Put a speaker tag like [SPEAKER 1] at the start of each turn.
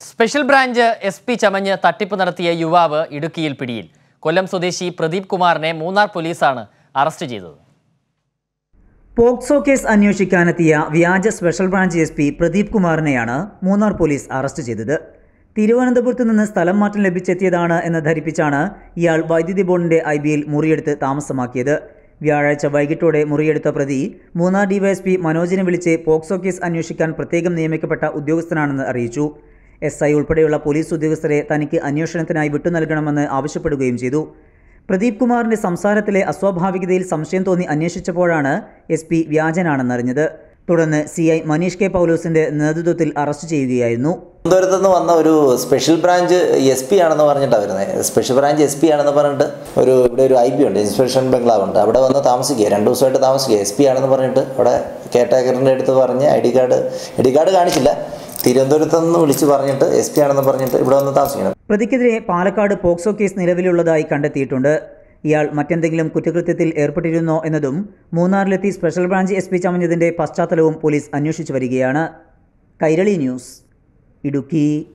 [SPEAKER 1] special branch S P ചമഞ്ഞ് തട്ടിപ്പ് നടത്തിയ യുവാവ് ഇടുക്കിയിൽ പിടിയിൽ കൊല്ലം സ്വദേശി പ്രദീപ് കുമാറിനെ മൂന്നാർ പോലീസാണ് അറസ്റ്റ് ചെയ്തത്
[SPEAKER 2] പോക്സോ കേസ് അന്വേഷിക്കാനെത്തിയ വ്യാജ special branch S P Pradeep കുമാറിനെയാണ് മൂന്നാർ പോലീസ് അറസ്റ്റ് ചെയ്തത് തിരുവനന്തപുരത്ത് നിന്ന് സ്ഥലം മാറ്റം ലഭിച്ചെത്തിയതാണ് എന്ന് ധരിപ്പിച്ചാണ് ഇയാൾ വൈദ്യുതി ബോർഡിന്റെ ഐ ബിയിൽ മുറിയെടുത്ത് താമസമാക്കിയത് വ്യാഴാഴ്ച വൈകിട്ടോടെ മുറിയെടുത്ത പ്രതി മൂന്നാർ ഡിവൈഎസ്പി മനോജിനെ വിളിച്ച് പോക്സോ കേസ് അന്വേഷിക്കാൻ പ്രത്യേകം നിയമിക്കപ്പെട്ട ഉദ്യോഗസ്ഥനാണെന്ന് അറിയിച്ചു എസ് ഐ ഉൾപ്പെടെയുള്ള പോലീസ് ഉദ്യോഗസ്ഥരെ തനിക്ക് അന്വേഷണത്തിനായി വിട്ടു നൽകണമെന്ന് ആവശ്യപ്പെടുകയും ചെയ്തു പ്രദീപ് കുമാറിന്റെ സംസാരത്തിലെ അസ്വാഭാവികതയിൽ സംശയം തോന്നി അന്വേഷിച്ചപ്പോഴാണ് എസ് പി വ്യാജനാണെന്നറിഞ്ഞത് തുടർന്ന് സി ഐ മനീഷ് കെ പൗലോസിന്റെ നേതൃത്വത്തിൽ അറസ്റ്റ് ചെയ്യുകയായിരുന്നു
[SPEAKER 3] തിരുവനന്തപുരത്ത് നിന്ന് വന്ന ഒരു സ്പെഷ്യൽ ബ്രാഞ്ച് എസ് പി ആണെന്ന് പറഞ്ഞിട്ടാണ് വരുന്നത് സ്പെഷ്യൽ ബ്രാഞ്ച് എസ് പി ആണെന്ന് പറഞ്ഞിട്ട് ഒരു ഇവിടെ ഒരു ഐ പി ഉണ്ട് ഇൻസ്പെക്ഷൻ ബംഗ്ലാവ് ഉണ്ട് അവിടെ വന്ന് താമസിക്കുക രണ്ട് ദിവസമായിട്ട് താമസിക്കുക എസ് പി ആണെന്ന് പറഞ്ഞിട്ട് അവിടെ കെയർടേക്കറിൻ്റെ അടുത്ത് പറഞ്ഞ് I D card I D card കാണിച്ചില്ല തിരുവനന്തപുരത്ത് നിന്ന് വിളിച്ച് പറഞ്ഞിട്ട് എസ് പി ആണെന്ന് പറഞ്ഞിട്ട് ഇവിടെ വന്ന് താമസിക്കണം
[SPEAKER 2] പ്രതിക്കെതിരെ പാലക്കാട് പോക്സോ കേസ് നിലവിലുള്ളതായി കണ്ടെത്തിയിട്ടുണ്ട് ഇയാൾ മറ്റെന്തെങ്കിലും കുറ്റകൃത്യത്തിൽ ഏർപ്പെട്ടിരുന്നോ എന്നതും മൂന്നാറിലെത്തി സ്പെഷ്യൽ ബ്രാഞ്ച് എസ് പി ചമഞ്ഞതിന്റെ പശ്ചാത്തലവും പോലീസ് അന്വേഷിച്ചു വരികയാണ് കൈരളി ന്യൂസ് ഇടുക്കി